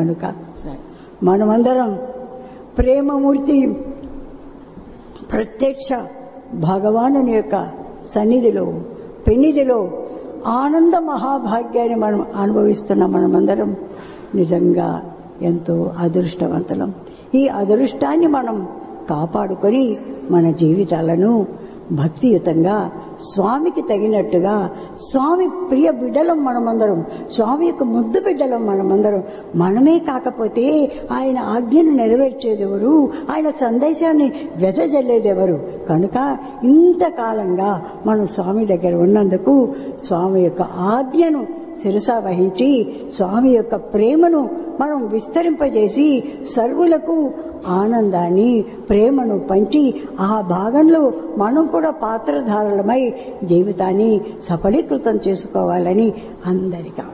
కనుక మనమందరం ప్రేమమూర్తి ప్రత్యక్ష భగవానుని యొక్క సన్నిధిలో పెన్నిధిలో ఆనంద మహాభాగ్యాన్ని మనం అనుభవిస్తున్న మనమందరం నిజంగా ఎంతో అదృష్టవంతులం ఈ అదృష్టాన్ని మనం కాపాడుకొని మన జీవితాలను భక్తియుతంగా స్వామికి తగినట్టుగా స్వామి ప్రియ బిడ్డలం మనమందరం స్వామి యొక్క ముద్దు బిడ్డలం మనమందరం మనమే కాకపోతే ఆయన ఆజ్ఞను నెరవేర్చేదెవరు ఆయన సందేశాన్ని వెదజల్లేదెవరు కనుక ఇంతకాలంగా మనం స్వామి దగ్గర ఉన్నందుకు స్వామి యొక్క ఆజ్ఞను శిరస వహించి స్వామి యొక్క ప్రేమను మనం విస్తరింపజేసి సర్వులకు ఆనందాన్ని ప్రేమను పంచి ఆ భాగంలో మనం కూడా పాత్రధారులమై జీవితాన్ని సఫలీకృతం చేసుకోవాలని అందరికీ